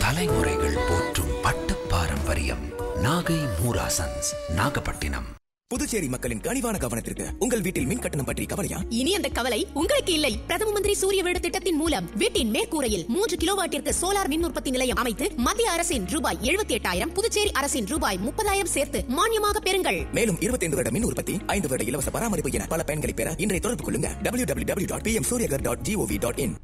தலைமுறைகள் போற்றும் பட்டு பாரம்பரியம் நாகை மூராசன்ஸ் நாகப்பட்டினம் புதுச்சேரி மக்களின் கனிவான கவனத்திற்கு உங்கள் வீட்டில் மின் கட்டணம் பற்றி கவலையா இனி அந்த கவலை உங்களுக்கு இல்லை பிரதம மந்திரி சூரிய வீடு திட்டத்தின் மூலம் வீட்டின் மேற்கூரையில் மூன்று கிலோவாட்டிற்கு சோலார் மின் உற்பத்தி நிலையம் அமைத்து மத்திய அரசின் ரூபாய் எழுபத்தி எட்டாயிரம் புதுச்சேரி அரசின் ரூபாய் முப்பதாயிரம் சேர்த்து மானியமாக பெறுங்கள் மேலும் 25 வருட மின் உற்பத்தி ஐந்து வருட இலவச பராமரிப்பு என பல பயன்களை பெற இன்றைய தொடர்பு கொள்ளுங்க W W W dot P M Suryaghar dot G O V dot in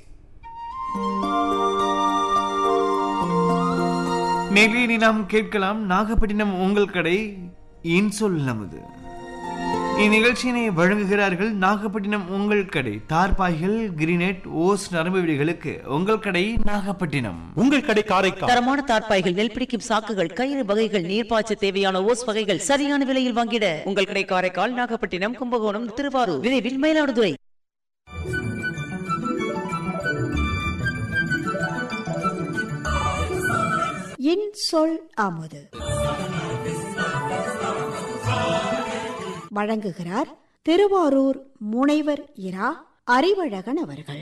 நெகிழி நாம் கேட்கலாம் நாகப்பட்டினம் உங்கள் கடை இன்சொல் நமது இந்நிகழ்ச்சியினை வழங்குகிறார்கள் நாகப்பட்டினம் உங்கள் கடை தார்பாய்கள் கிரினெட் ஓஸ் நரம்பு வீடுகளுக்கு உங்கள் கடை நாகப்பட்டினம் உங்கள் கடை காரைக்கால் தரமான தார்ப்பாய்கள் நெல் பிடிக்கும் சாக்குகள் கயிறு வகைகள் நீர்ப்பாய்ச்ச தேவையான ஓஸ் வகைகள் சரியான விலையில் வாங்கிட உங்கள் கடை காரைக்கால் நாகப்பட்டினம் கும்பகோணம் திருவாரூர் விரைவில் மயிலாடுதுறை என் சொல் அமுது வழங்குகிறார் திருவாரூர் முனைவர் இரா அறிவழகன் அவர்கள்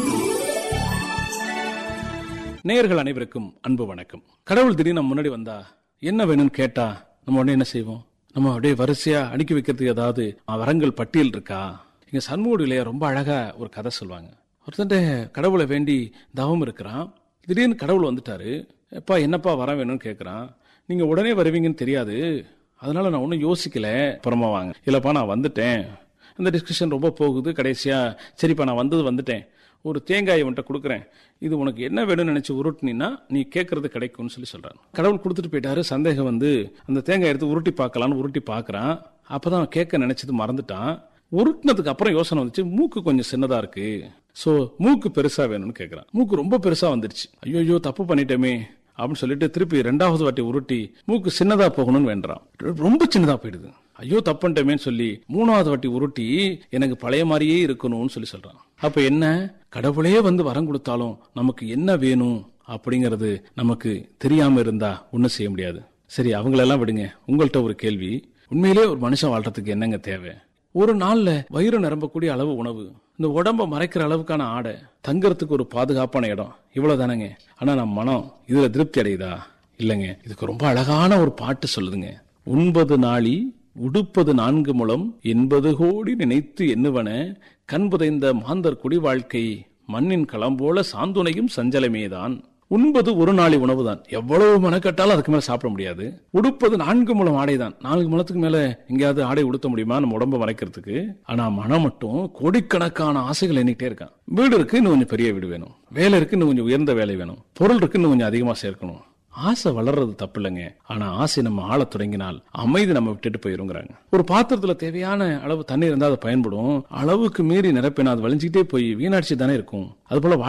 நேயர்கள் அனைவருக்கும் அன்பு வணக்கம் கடவுள் திடீர்னு நம்ம முன்னாடி வந்தா என்ன வேணும்னு கேட்டா நம்ம உடனே என்ன செய்வோம் நம்ம அப்படியே வரிசையா அடுக்கி வைக்கிறதுக்கு ஏதாவது வரங்கள் பட்டியல் இருக்கா இங்க சண்முகடியில ரொம்ப அழகா ஒரு கதை சொல்லுவாங்க ஒருத்தன்ட்ட கடவுளை வேண்டி தவம் இருக்கிறான் திடீர்னு கடவுள் வந்துட்டாரு எப்பா என்னப்பா வர வேணும்னு கேட்குறான் நீங்க உடனே வருவீங்கன்னு தெரியாது அதனால நான் ஒன்றும் யோசிக்கல அப்புறமா வாங்க இல்லப்பா நான் வந்துட்டேன் அந்த டிஸ்கஷன் ரொம்ப போகுது கடைசியா சரிப்பா நான் வந்தது வந்துட்டேன் ஒரு தேங்காயை உன்கிட்ட கொடுக்குறேன் இது உனக்கு என்ன வேணும்னு நினைச்சு உருட்டுனீன்னா நீ கேட்கறது கிடைக்கும்னு சொல்லி சொல்றான் கடவுள் கொடுத்துட்டு போயிட்டாரு சந்தேகம் வந்து அந்த தேங்காய் எடுத்து உருட்டி பார்க்கலான்னு உருட்டி பார்க்கறான் அப்பதான் அவன் கேட்க நினைச்சது மறந்துட்டான் உருட்டினதுக்கு அப்புறம் யோசனை வந்துச்சு மூக்கு கொஞ்சம் சின்னதா இருக்கு சோ மூக்கு பெருசா வேணும்னு கேட்கறான் மூக்கு ரொம்ப பெருசா வந்துருச்சு ஐயோ தப்பு பண்ணிட்டோமே அப்படின்னு சொல்லிட்டு திருப்பி ரெண்டாவது வாட்டி உருட்டி மூக்கு சின்னதா போகணும்னு வேண்டான் ரொம்ப சின்னதா போயிடுது ஐயோ தப்புன்ட்டமேன்னு சொல்லி மூணாவது வாட்டி உருட்டி எனக்கு பழைய மாதிரியே இருக்கணும்னு சொல்லி சொல்றான் அப்ப என்ன கடவுளே வந்து வரம் கொடுத்தாலும் நமக்கு என்ன வேணும் அப்படிங்கிறது நமக்கு தெரியாம இருந்தா ஒண்ணும் செய்ய முடியாது சரி அவங்களெல்லாம் விடுங்க உங்கள்கிட்ட ஒரு கேள்வி உண்மையிலே ஒரு மனுஷன் வாழ்றதுக்கு என்னங்க தேவை ஒரு நாள்ல வயிறு நிரம்பக்கூடிய அளவு உணவு இந்த உடம்ப மறைக்கிற அளவுக்கான ஆடை தங்கறதுக்கு ஒரு பாதுகாப்பான இடம் இவ்வளவு தானேங்க ஆனா நம்ம மனம் இதுல திருப்தி அடையுதா இல்லைங்க இதுக்கு ரொம்ப அழகான ஒரு பாட்டு சொல்லுதுங்க உண்பது நாளி உடுப்பது நான்கு முழம் எண்பது கோடி நினைத்து எண்ணுவன கண்புதைந்த மாந்தர் குடி வாழ்க்கை மண்ணின் களம் போல சாந்துணையும் சஞ்சலமேதான் உண்பது ஒரு நாளை உணவுதான் எவ்வளவு மெனக்கட்டாலும் அதுக்கு மேல சாப்பிட முடியாது உடுப்பது நான்கு முழம் ஆடைதான் நான்கு முழத்துக்கு மேல எங்கேயாவது ஆடை உடுத்த முடியுமா நம்ம உடம்ப மறைக்கிறதுக்கு ஆனா மனம் மட்டும் கோடிக்கணக்கான ஆசைகள் எண்ணிட்டே இருக்கான் வீடு இருக்கு இன்னும் கொஞ்சம் பெரிய வீடு வேணும் வேலை இருக்கு இன்னும் கொஞ்சம் உயர்ந்த வேலை வேணும் பொருள் இருக்கு இன்னும் கொஞ்சம் அதிகமா சேர்க்கணும் ஆசை வளர்றது தப்பு இல்லைங்க ஆனா ஆசை நம்ம ஆளத் தொடங்கினால் அமைதி நம்ம விட்டுட்டு போயிருங்கிறாங்க ஒரு பாத்திரத்துல தேவையான அளவு தண்ணீர் இருந்தால் அது பயன்படும் அளவுக்கு மீறி நிரப்பினா அது வலிஞ்சுக்கிட்டே போய் வீணாட்சி தானே இருக்கும் அது போல